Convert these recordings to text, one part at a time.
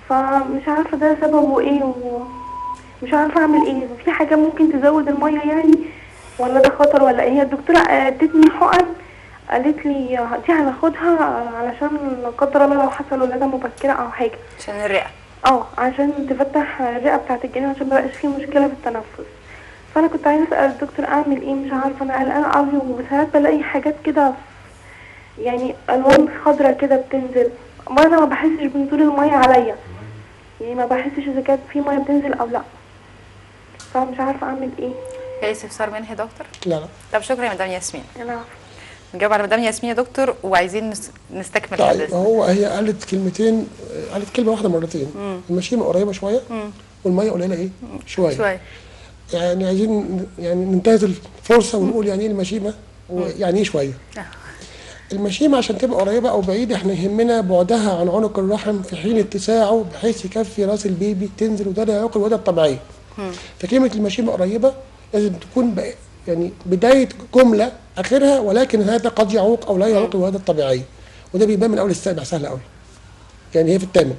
فمش عارفه ده سببه ايه ومش عارفه اعمل ايه في حاجه ممكن تزود الميه يعني ولا ده خطر ولا ايه هي الدكتوره ادتني حقن قالت لي دي هناخدها علشان لا قدر الله لو حصل ولاده مبكره او حاجه عشان الرئه اه عشان تفتح الرئه بتاعت الجنين عشان مبقاش فيه مشكله في التنفس فانا كنت عايزه اسال الدكتور اعمل ايه مش عارفه انا قلقانه قوي وساعات بلاقي حاجات كده يعني الوان خضرا كده بتنزل وانا ما بحسش بنزول الميه عليا يعني ما بحسش اذا كانت في ميه بتنزل او لا فمش عارفه اعمل ايه جاي استفسار منها يا دكتور لا لا طب شكرا يا مدام ياسمين انا عارفه نجاوب على مدام ياسمين يا دكتور وعايزين نس- نستكمل طيب حديثنا هو هي قالت كلمتين قالت كلمه واحده مرتين المشيمه قريبه شويه والميه قليله ايه شويه شويه يعني عايزين يعني ننتهز الفرصه ونقول يعني ايه المشيمه ويعني ايه شويه آه. المشيمه عشان تبقى قريبه او بعيده احنا يهمنا بعدها عن عنق الرحم في حين اتساعه بحيث يكفي راس البيبي تنزل وده لا يعوق الولاده الطبيعيه فكلمه المشيمه قريبه لازم تكون بق- يعني بدايه جمله اخرها ولكن هذا قد يعوق او لا يعوق الولاده الطبيعيه وده بيبان من اول السابع سهل قوي يعني هي في الثامن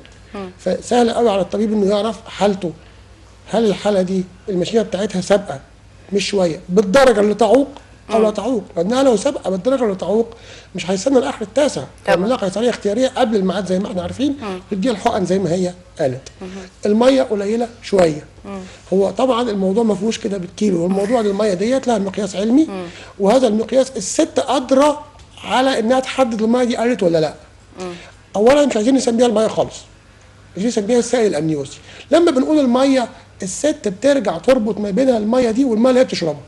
فسهل قوي على الطبيب انه يعرف حالته هل الحاله دي المشيمه بتاعتها سابقه مش شويه بالدرجه اللي تعوق او لا تعوق لانها لو سابقه بالدرجه اللي تعوق مش هيستنى لاخر التاسع طبعا. لما قيصريه اختياريه قبل الميعاد زي ما احنا عارفين تديها الحقن زي ما هي قالت الميه قليله شويه هو طبعا الموضوع ما فيهوش كده بالكيلو الموضوع الميه ديت لها مقياس علمي وهذا المقياس الست ادرى على انها تحدد الميه دي قلت ولا لا اولا مش عايزين نسميها الميه خالص دي نسميها السائل الامنيوسي لما بنقول الميه الست بترجع تربط ما بينها الميه دي والميه اللي هي بتشربها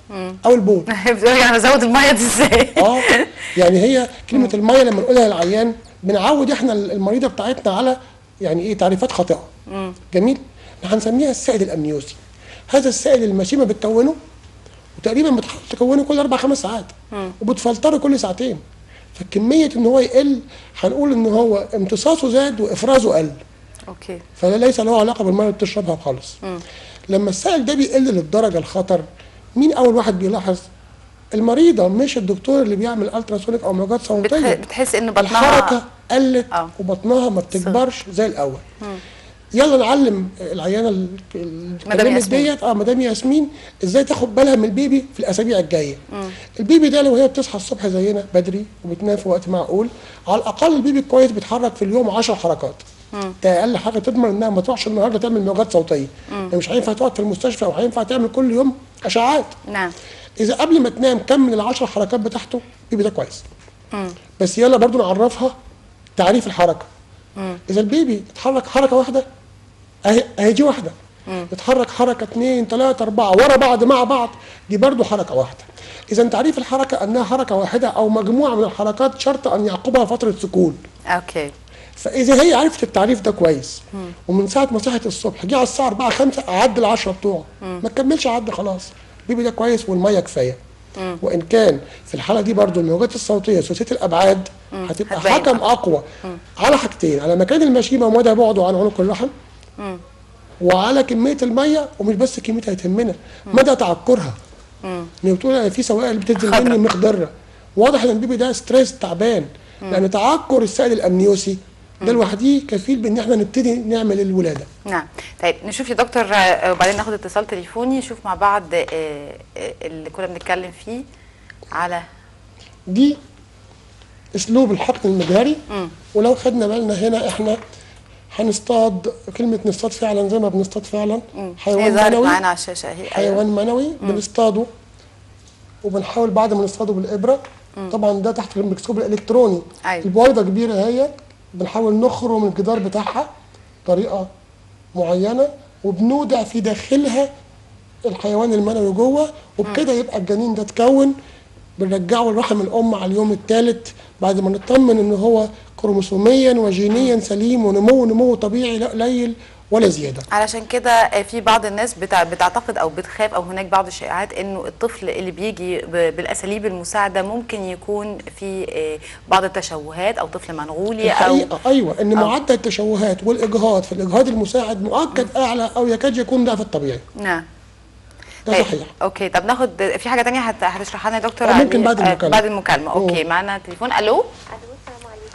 او البول بتقولي انا بزود الميه دي ازاي اه يعني هي كلمه الميه لما نقولها للعيان بنعود احنا المريضه بتاعتنا على يعني ايه تعريفات خاطئه جميل هنسميها السائل الامنيوسي هذا السائل المشيمه بتكونه وتقريبا بتحاول تكونه كل اربع خمس ساعات وبتفلتره كل ساعتين فكميه ان هو يقل هنقول ان هو امتصاصه زاد وافرازه قل اوكي فده ليس له علاقه بالميه اللي بتشربها خالص لما السائل ده بيقل للدرجه الخطر مين اول واحد بيلاحظ المريضه مش الدكتور اللي بيعمل التراسونيك او موجات بتح... صوتيه بتحس ان بطنها الحركه قلت آه. وبطنها ما بتكبرش زي الاول يلا نعلم العيانه ال- اللي مدام اتكلمت ياسمين. ديت اه مدام ياسمين ازاي تاخد بالها من البيبي في الاسابيع الجايه البيبي ده لو هي بتصحى الصبح زينا بدري وبتنام في وقت معقول على الاقل البيبي الكويس بيتحرك في اليوم 10 حركات ده اقل حاجه تضمن انها ما تروحش النهارده تعمل موجات صوتيه يعني مش هينفع تقعد في المستشفى او هينفع تعمل كل يوم اشعاعات نعم اذا قبل ما تنام كمل العشر حركات بتاعته البيبي ده كويس بس يلا برضو نعرفها تعريف الحركه اذا البيبي اتحرك حركه واحده اهي اهي دي واحده اتحرك حركه اثنين ثلاثه اربعه ورا بعض مع بعض دي برضو حركه واحده اذا تعريف الحركه انها حركه واحده او مجموعه من الحركات شرط ان يعقبها فتره سكون اوكي فاذا هي عرفت التعريف ده كويس ومن ساعه ما صحت الصبح جه على الساعه 4 5 اعد ال10 بتوعه ما تكملش عد خلاص البيبي ده كويس والميه كفايه وان كان في الحاله دي برضو الموجات الصوتيه ثلاثيه الابعاد هتبقى هتبين حكم اقوى على حاجتين على مكان المشيمه ومدى بعده عن عنق الرحم وعلى كميه الميه ومش بس كميتها يتهمنا مدى تعكرها يعني بتقول في سوائل بتنزل خضرا. مني مقدره واضح ان البيبي ده ستريس تعبان لان تعكر السائل الامنيوسي ده لوحده كفيل بان احنا نبتدي نعمل الولاده نعم طيب نشوف يا دكتور آه، وبعدين ناخد اتصال تليفوني نشوف مع بعض آه، آه، اللي كنا بنتكلم فيه على دي اسلوب الحقن المجهري ولو خدنا بالنا هنا احنا هنصطاد كلمه نصطاد فعلا زي ما بنصطاد فعلا هي حيوان ظهرت منوي معانا على الشاشه اهي أيوة. حيوان منوي بنصطاده وبنحاول بعد ما نصطاده بالابره طبعا ده تحت الميكروسكوب الالكتروني أيوة. البويضه كبيره اهي بنحاول نخرم الجدار بتاعها بطريقه معينه وبنودع في داخلها الحيوان المنوي جوه وبكده يبقى الجنين ده اتكون بنرجعه لرحم الام على اليوم الثالث بعد ما نطمن ان هو كروموسوميا وجينيا سليم ونمو نمو طبيعي لا قليل ولا زياده علشان كده آه، في بعض الناس بتع... بتعتقد او بتخاف او هناك بعض الشائعات انه الطفل اللي بيجي ب... بالاساليب المساعده ممكن يكون في آه، بعض التشوهات او طفل منغولي او الحقيقه ايوه ان معدل التشوهات والاجهاض في الاجهاض المساعد مؤكد اعلى او يكاد يكون ضعف الطبيعي نعم ده طيب، صحيح اوكي طب ناخد في حاجه تانية هت... هتشرحها لنا يا دكتور آه، ممكن علي؟ بعد آه، المكالمة. بعد المكالمه اوكي أوه. معانا تليفون الو الو السلام عليكم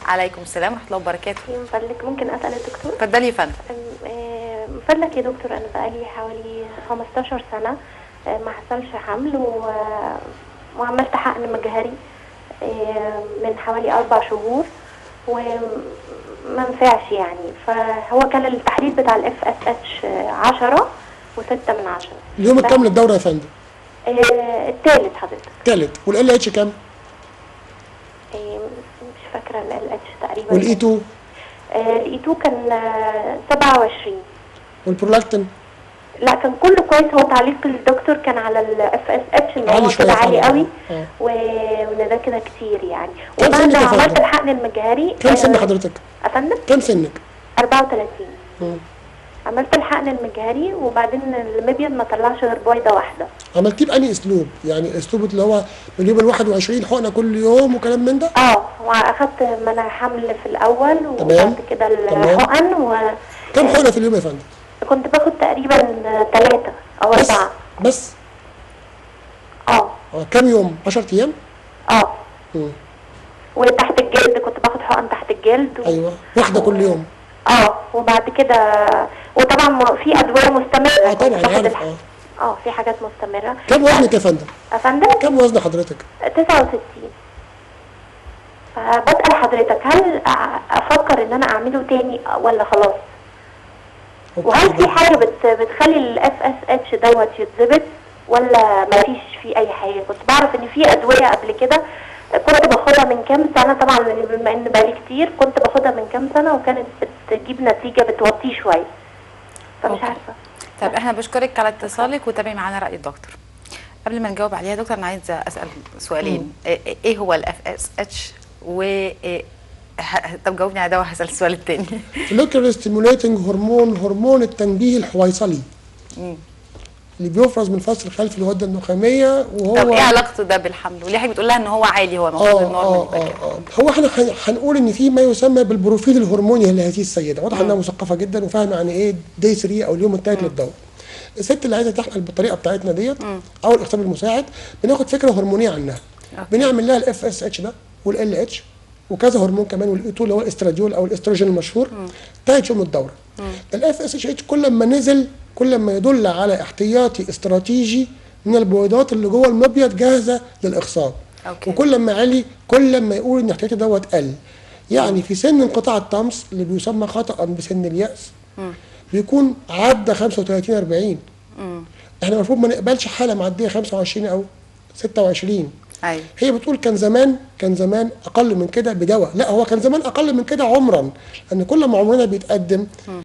عليكم السلام ورحمه الله وبركاته من فضلك ممكن اسال الدكتور اتفضلي يا فندم أم- آه، من فضلك يا دكتور انا بقالي حوالي 15 سنه آه، ما حصلش حمل و... وعملت حقن مجهري آه، من حوالي اربع شهور وما نفعش يعني فهو كان التحليل بتاع الاف اس اتش 10 و6 من 10 اليوم الكام للدوره يا فندم آه، الثالث حضرتك تالت والال اتش كام آه، مش فاكره ال اتش تقريبا والاي 2 الاي 2 كان آه، 27 والبرولاكتين لا كان كله كويس هو تعليق الدكتور كان على الاف اس اتش ان عالي هو شوية كده عالي فعلا. قوي آه. و- وان ده كده كتير يعني كم وبعد سنك ما يا فندم؟ عملت الحقن المجهري كم سن آه، حضرتك؟ افندم كم سنك؟ 34 مم. عملت الحقن المجهري وبعدين المبيض ما طلعش غير بويضه واحده عملتيه بأنهي اسلوب؟ يعني اسلوب اللي هو من اليوم ال 21 حقنه كل يوم وكلام من ده؟ اه واخدت منع حمل في الاول وبعد كده تمام. الحقن كم حقنه في اليوم يا فندم؟ وكنت باخد تقريبا ثلاثه او بس اربعه بس اه اه كم يوم؟ 10 ايام؟ اه مم. وتحت الجلد كنت باخد حقن تحت الجلد و... ايوه واحده كل يوم اه وبعد كده وطبعا م- في ادويه مستمره اه طبعا كنت باخد عارف الح- اه اه في حاجات مستمره كم وزنك يا فندم؟ افندم كم وزن حضرتك؟ 69 فبسال حضرتك هل أ- افكر ان انا اعمله تاني ولا خلاص وهل في حاجه بت بتخلي الاف اس اتش دوت يتظبط ولا ما فيش في اي حاجه كنت بعرف ان في ادويه قبل كده كنت باخدها من كام سنه طبعا بما ان بقالي كتير كنت باخدها من كام سنه وكانت بتجيب نتيجه بتوطيه شويه فمش أوكي. عارفه طيب احنا بشكرك على اتصالك وتابعي معانا راي الدكتور قبل ما نجاوب عليها يا دكتور انا عايزه اسال سؤالين إيه- ايه هو الاف اس اتش و إيه- ه- طب جاوبني على ده وهسال السؤال الثاني فوليكولر ستيموليتنج هرمون هرمون التنبيه الحويصلي اللي بيفرز من فصل خلف الغده النخاميه وهو طب ايه علاقته ده بالحمل وليه حضرتك بتقول لها ان هو عالي هو المفروض اه النورمال اه يبقى اه كده اه هو احنا هن- هنقول ان في ما يسمى بالبروفيل الهرموني لهذه السيده واضح انها مثقفه جدا وفاهمه يعني ايه دي 3 او اليوم الثالث للدوره الست اللي عايزه تحمل بالطريقه بتاعتنا ديت او الاختبار المساعد بناخد فكره هرمونيه عنها بنعمل لها الاف اس اتش ده والال اتش وكذا هرمون كمان والاي 2 اللي هو الاستراديول او الاستروجين المشهور ثالث يوم الدوره الاف اس اتش كل ما نزل كل ما يدل على احتياطي استراتيجي من البويضات اللي جوه المبيض جاهزه للاخصاب أوكي. وكل ما علي كل ما يقول ان احتياطي دوت قل يعني في سن انقطاع الطمس اللي بيسمى خطا بسن الياس بيكون عدى 35 40 احنا المفروض ما نقبلش حاله معديه 25 او 26 ايوه هي بتقول كان زمان كان زمان اقل من كده بدواء لا هو كان زمان اقل من كده عمرا لان كل ما عمرنا بيتقدم